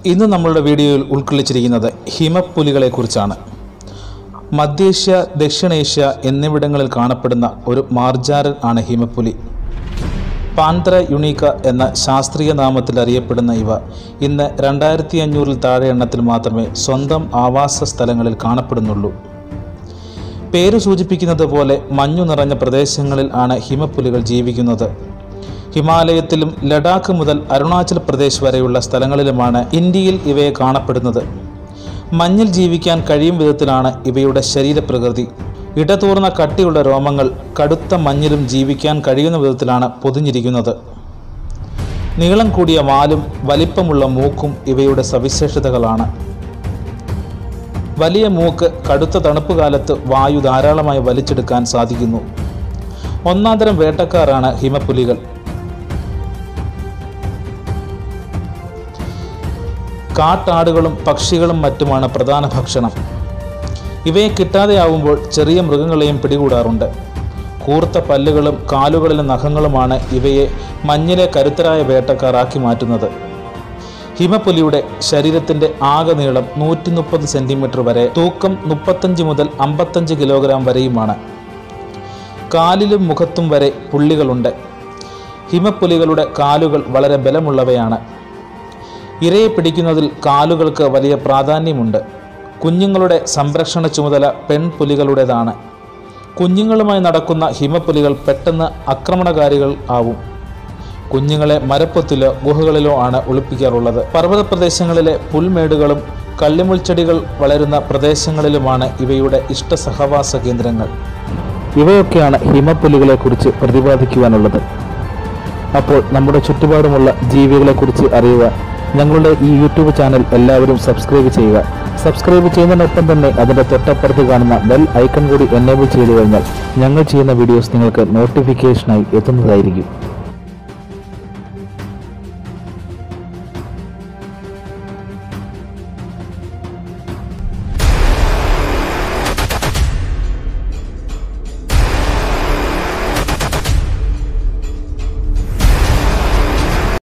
ഇന്ന് നമ്മളുടെ വീഡിയോയിൽ ഉൾക്കൊള്ളിച്ചിരിക്കുന്നത് ഹിമപ്പുലികളെക്കുറിച്ചാണ് മധ്യേഷ്യ ദക്ഷിണേഷ്യ എന്നിവിടങ്ങളിൽ കാണപ്പെടുന്ന ഒരു മാർജാരൻ ആണ് ഹിമപ്പുലി പാൻത്ര യുണീക്ക എന്ന ശാസ്ത്രീയ നാമത്തിൽ അറിയപ്പെടുന്ന ഇവ ഇന്ന് രണ്ടായിരത്തി അഞ്ഞൂറിൽ താഴെ എണ്ണത്തിൽ മാത്രമേ സ്വന്തം ആവാസ സ്ഥലങ്ങളിൽ കാണപ്പെടുന്നുള്ളൂ പേര് സൂചിപ്പിക്കുന്നത് പോലെ മഞ്ഞു നിറഞ്ഞ പ്രദേശങ്ങളിൽ ആണ് ഹിമപ്പുലികൾ ജീവിക്കുന്നത് ഹിമാലയത്തിലും ലഡാക്ക് മുതൽ അരുണാചൽ പ്രദേശ് വരെയുള്ള സ്ഥലങ്ങളിലുമാണ് ഇന്ത്യയിൽ ഇവയെ കാണപ്പെടുന്നത് മഞ്ഞിൽ ജീവിക്കാൻ കഴിയും വിധത്തിലാണ് ഇവയുടെ ശരീരപ്രകൃതി ഇടതൂർന്ന കട്ടിയുള്ള രോമങ്ങൾ കടുത്ത മഞ്ഞിലും ജീവിക്കാൻ കഴിയുന്ന വിധത്തിലാണ് പൊതിഞ്ഞിരിക്കുന്നത് നീളം കൂടിയ വാലും വലിപ്പമുള്ള മൂക്കും ഇവയുടെ സവിശേഷതകളാണ് വലിയ മൂക്ക് കടുത്ത തണുപ്പ് കാലത്ത് വായു ധാരാളമായി വലിച്ചെടുക്കാൻ സാധിക്കുന്നു ഒന്നാന്തരം വേട്ടക്കാരാണ് ഹിമപ്പുലികൾ കാട്ടാടുകളും പക്ഷികളും മറ്റുമാണ് പ്രധാന ഭക്ഷണം ഇവയെ കിട്ടാതെയാവുമ്പോൾ ചെറിയ മൃഗങ്ങളെയും പിടികൂടാറുണ്ട് കൂർത്ത പല്ലുകളും കാലുകളിലെ നഖങ്ങളുമാണ് ഇവയെ മഞ്ഞിലെ കരുത്തരായ വേട്ടക്കാരാക്കി മാറ്റുന്നത് ഹിമപ്പുലിയുടെ ശരീരത്തിൻ്റെ ആകെ നീളം നൂറ്റി മുപ്പത് സെൻറ്റിമീറ്റർ വരെ തൂക്കം മുപ്പത്തഞ്ച് മുതൽ അമ്പത്തഞ്ച് കിലോഗ്രാം വരെയുമാണ് കാലിലും മുഖത്തും വരെ പുള്ളികളുണ്ട് ഹിമപ്പുലികളുടെ കാലുകൾ വളരെ ബലമുള്ളവയാണ് ഇരയെ പിടിക്കുന്നതിൽ കാലുകൾക്ക് വലിയ പ്രാധാന്യമുണ്ട് കുഞ്ഞുങ്ങളുടെ സംരക്ഷണ ചുമതല പെൺപുലികളുടേതാണ് കുഞ്ഞുങ്ങളുമായി നടക്കുന്ന ഹിമപ്പുലികൾ പെട്ടെന്ന് ആക്രമണകാരികൾ ആവും കുഞ്ഞുങ്ങളെ മരപ്പൊത്തിലോ ഗുഹകളിലോ ആണ് ഒളിപ്പിക്കാറുള്ളത് പർവ്വത പ്രദേശങ്ങളിലെ പുൽമേടുകളും കള്ളിമുൾച്ചെടികൾ വളരുന്ന പ്രദേശങ്ങളിലുമാണ് ഇവയുടെ ഇഷ്ട സഹവാസ കേന്ദ്രങ്ങൾ ഇവയൊക്കെയാണ് ഹിമപ്പുലികളെ കുറിച്ച് പ്രതിപാദിക്കുവാനുള്ളത് അപ്പോൾ നമ്മുടെ ചുറ്റുപാടുമുള്ള ജീവികളെക്കുറിച്ച് അറിയുവാൻ ഞങ്ങളുടെ ഈ യൂട്യൂബ് ചാനൽ എല്ലാവരും സബ്സ്ക്രൈബ് ചെയ്യുക സബ്സ്ക്രൈബ് ചെയ്യുന്നതിനൊപ്പം തന്നെ അതിൻ്റെ തൊട്ടപ്പുറത്ത് കാണുന്ന ബെൽ ഐക്കൺ കൂടി എനേബിൾ ചെയ്തു കഴിഞ്ഞാൽ ഞങ്ങൾ ചെയ്യുന്ന വീഡിയോസ് നിങ്ങൾക്ക് നോട്ടിഫിക്കേഷനായി എത്തുന്നതായിരിക്കും